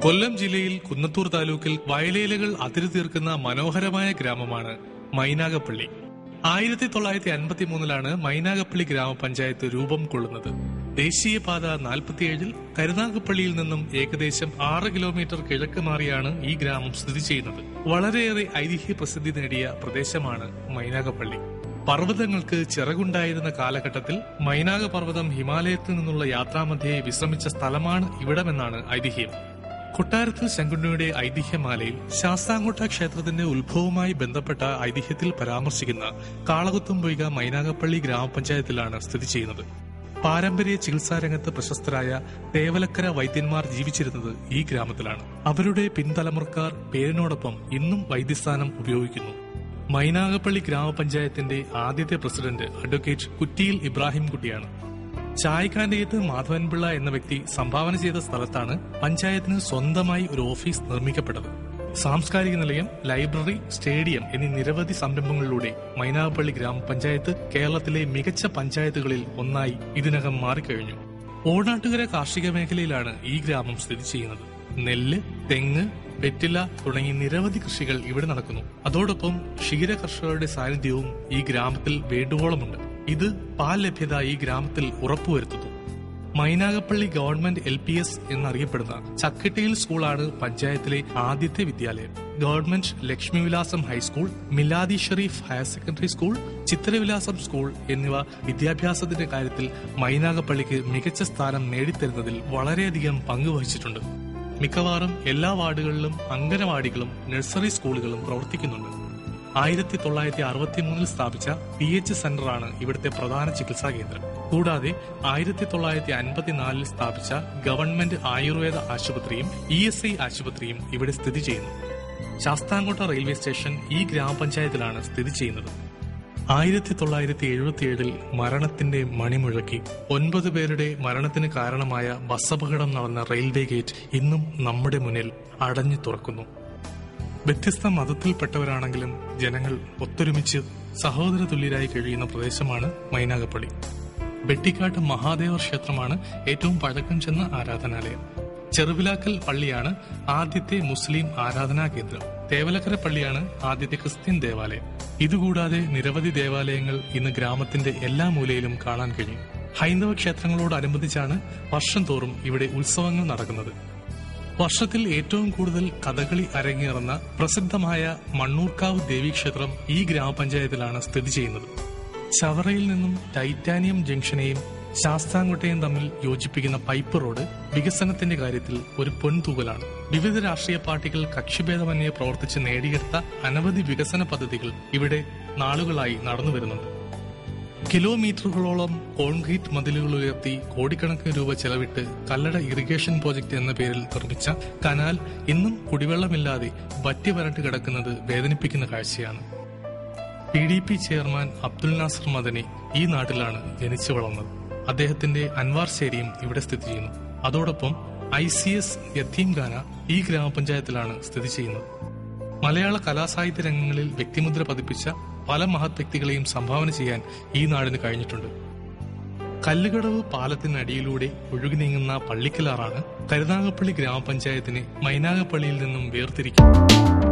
കൊല്ലം ജില്ലയിൽ കുന്നത്തൂർ താലൂക്കിൽ വയലേലകൾ അതിരു തീർക്കുന്ന മനോഹരമായ ഗ്രാമമാണ് മൈനാഗപ്പള്ളി ആയിരത്തി തൊള്ളായിരത്തി അൻപത്തി മൂന്നിലാണ് മൈനാഗപ്പള്ളി ഗ്രാമപഞ്ചായത്ത് രൂപം കൊള്ളുന്നത് ദേശീയപാത നാൽപ്പത്തിയേഴിൽ കരുനാഗപ്പള്ളിയിൽ നിന്നും ഏകദേശം ആറ് കിലോമീറ്റർ കിഴക്ക് മാറിയാണ് ഈ ഗ്രാമം സ്ഥിതി ചെയ്യുന്നത് വളരെയേറെ ഐതിഹ്യ പ്രസിദ്ധി നേടിയ പ്രദേശമാണ് മൈനാഗപ്പള്ളി പർവ്വതങ്ങൾക്ക് ചിറകുണ്ടായിരുന്ന കാലഘട്ടത്തിൽ മൈനാഗ പർവ്വതം ഹിമാലയത്തിൽ നിന്നുള്ള യാത്രാമധ്യയെ വിശ്രമിച്ച സ്ഥലമാണ് ഇവിടമെന്നാണ് ഐതിഹ്യം കൊട്ടാരത്തിൽ ശങ്കുണ്ണിയുടെ ഐതിഹ്യമാലയിൽ ശാസ്താംകോട്ട ക്ഷേത്രത്തിന്റെ ഉത്ഭവവുമായി ബന്ധപ്പെട്ട ഐതിഹ്യത്തിൽ പരാമർശിക്കുന്ന കാളകുത്തുംപൊയ്ക മൈനാഗപ്പള്ളി ഗ്രാമപഞ്ചായത്തിലാണ് സ്ഥിതി ചെയ്യുന്നത് പാരമ്പര്യ ചികിത്സാരംഗത്ത് പ്രശസ്തരായ തേവലക്കര വൈദ്യന്മാർ ജീവിച്ചിരുന്നത് ഈ ഗ്രാമത്തിലാണ് അവരുടെ പിൻതലമുറക്കാർ പേരിനോടൊപ്പം ഇന്നും വൈദ്യസ്ഥാനം ഉപയോഗിക്കുന്നു മൈനാഗപ്പള്ളി ഗ്രാമപഞ്ചായത്തിന്റെ ആദ്യത്തെ പ്രസിഡന്റ് അഡ്വക്കേറ്റ് കുറ്റിയിൽ ഇബ്രാഹിം കുട്ടിയാണ് ചായക്കാന്റെയത്ത് മാധവൻപിള്ള എന്ന വ്യക്തി സംഭാവന ചെയ്ത സ്ഥലത്താണ് പഞ്ചായത്തിന് സ്വന്തമായി ഒരു ഓഫീസ് നിർമ്മിക്കപ്പെട്ടത് സാംസ്കാരിക നിലയം ലൈബ്രറി സ്റ്റേഡിയം എന്നീ നിരവധി സംരംഭങ്ങളിലൂടെ മൈനാഗപ്പള്ളി ഗ്രാമപഞ്ചായത്ത് കേരളത്തിലെ മികച്ച പഞ്ചായത്തുകളിൽ ഒന്നായി ഇതിനകം മാറിക്കഴിഞ്ഞു ഓണാട്ടുകര കാർഷിക മേഖലയിലാണ് ഈ ഗ്രാമം സ്ഥിതി ചെയ്യുന്നത് നെല്ല് തെങ്ങ് വെറ്റില തുടങ്ങി നിരവധി കൃഷികൾ ഇവിടെ നടക്കുന്നു അതോടൊപ്പം ക്ഷീര കർഷകരുടെ സാന്നിധ്യവും ഈ ഗ്രാമത്തിൽ വേണ്ടുവോളമുണ്ട് ഇത് പാൽ ലഭ്യത ഈ ഗ്രാമത്തിൽ ഉറപ്പുവരുത്തുന്നു Mynagappally government L P S എന്നറിയപ്പെടുന്ന ചക്കിട്ടയിൽ സ്കൂളാണ് പഞ്ചായത്തിലെ ആദ്യത്തെ വിദ്യാലയം government Lakshmivilasam high school Miladi Sherif higher secondary school Chithravilasam school എന്നിവ വിദ്യാഭ്യാസത്തിന്റെ കാര്യത്തിൽ മൈനാഗപ്പള്ളിക്ക് മികച്ച സ്ഥാനം നേടിത്തരുന്നതിൽ വളരെയധികം പങ്കുവഹിച്ചിട്ടുണ്ട് മിക്കവാറും എല്ലാ വാർഡുകളിലും അംഗനവാടികളും നഴ്സറി സ്കൂളുകളും പ്രവർത്തിക്കുന്നുണ്ട് ആയിരത്തി തൊള്ളായിരത്തി അറുപത്തി മൂന്നിൽ സ്ഥാപിച്ച പി എച്ച് സെന്ററാണ് ഇവിടുത്തെ പ്രധാന ചികിത്സാ കേന്ദ്രം കൂടാതെ ആയിരത്തി തൊള്ളായിരത്തി അൻപത്തിനാലിൽ സ്ഥാപിച്ച ഗവൺമെന്റ് ആയുർവേദ ആശുപത്രിയും ഇ എസ് ഐ ആശുപത്രിയും ഇവിടെ സ്ഥിതി ചെയ്യുന്നു ശാസ്താംകോട്ട റെയിൽവേ സ്റ്റേഷൻ ഈ ഗ്രാമപഞ്ചായത്തിലാണ് സ്ഥിതി ചെയ്യുന്നത് ആയിരത്തി തൊള്ളായിരത്തി എഴുപത്തിയേഴിൽ മരണത്തിന്റെ മണിമുഴക്കി ഒൻപത് പേരുടെ മരണത്തിന് കാരണമായ ബസ് അപകടം നടന്ന റെയിൽവേ ഗേറ്റ് ഇന്നും നമ്മുടെ മുന്നിൽ അടഞ്ഞു തുറക്കുന്നു വ്യത്യസ്ത മതത്തിൽപ്പെട്ടവരാണെങ്കിലും ജനങ്ങൾ ഒത്തൊരുമിച്ച് സഹോദര തുല്യരായി കഴിയുന്ന പ്രദേശമാണ് മൈനാഗപ്പള്ളി വെട്ടിക്കാട്ട് മഹാദേവർ ക്ഷേത്രമാണ് ഏറ്റവും പഴക്കം ചെന്ന ആരാധനാലയം ചെറുവിലാക്കൽ പള്ളിയാണ് ആദ്യത്തെ മുസ്ലിം ആരാധനാ കേന്ദ്രം തേവലക്കര പള്ളിയാണ് ആദ്യത്തെ ക്രിസ്ത്യൻ ദേവാലയം ഇതുകൂടാതെ നിരവധി ദേവാലയങ്ങൾ ഇന്ന് ഗ്രാമത്തിന്റെ എല്ലാ മൂലയിലും കാണാൻ കഴിയും ഹൈന്ദവ ക്ഷേത്രങ്ങളോടനുബന്ധിച്ചാണ് വർഷം തോറും ഇവിടെ ഉത്സവങ്ങൾ നടക്കുന്നത് വർഷത്തിൽ ഏറ്റവും കൂടുതൽ കഥകളി അരങ്ങേറുന്ന പ്രസിദ്ധമായ മണ്ണൂർക്കാവ് ദേവീക്ഷേത്രം ഈ ഗ്രാമപഞ്ചായത്തിലാണ് സ്ഥിതി ചെയ്യുന്നത് ചവറയിൽ നിന്നും ടൈറ്റാനിയം ജംഗ്ഷനെയും ശാസ്താംകോട്ടയും തമ്മിൽ യോജിപ്പിക്കുന്ന പൈപ്പ് റോഡ് വികസനത്തിന്റെ കാര്യത്തിൽ ഒരു പൊൻതൂവലാണ് വിവിധ രാഷ്ട്രീയ പാർട്ടികൾ കക്ഷിഭേദമന്യേ പ്രവർത്തിച്ച് നേടിയെടുത്ത അനവധി വികസന പദ്ധതികൾ ഇവിടെ നാളുകളായി നടന്നു വരുന്നുണ്ട് കിലോമീറ്ററുകളോളം കോൺക്രീറ്റ് മതിലുകൾ ഉയർത്തി കോടിക്കണക്കിന് രൂപ ചെലവിട്ട് കല്ലട ഇറിഗേഷൻ പ്രോജക്ട് എന്ന പേരിൽ നിർമ്മിച്ച കനാൽ ഇന്നും കുടിവെള്ളമില്ലാതെ വറ്റി വരണ്ട് കിടക്കുന്നത് വേദനിപ്പിക്കുന്ന കാഴ്ചയാണ് P D P chairman Abdul Nasser Madani ഈ നാട്ടിലാണ് ജനിച്ചു വളർന്നത് അദ്ദേഹത്തിന്റെ അൻവാർ ശേരിയും ഇവിടെ സ്ഥിതി ചെയ്യുന്നു അതോടൊപ്പം ഐ സി എസ് യത്തീംഖാന ഈ ഗ്രാമപഞ്ചായത്തിലാണ് സ്ഥിതി ചെയ്യുന്നത് മലയാള കലാസാഹിത്യ രംഗങ്ങളിൽ വ്യക്തിമുദ്ര പതിപ്പിച്ച പല മഹത് വ്യക്തികളെയും സംഭാവന ചെയ്യാൻ ഈ നാടിന് കഴിഞ്ഞിട്ടുണ്ട് കല്ലുകടവ് പാലത്തിനടിയിലൂടെ ഒഴുകി നീങ്ങുന്ന പള്ളിക്കലാറാണ് കരുനാഗപ്പള്ളി ഗ്രാമപഞ്ചായത്തിനെ മൈനാഗപ്പള്ളിയിൽ നിന്നും വേർതിരിക്കുന്നത്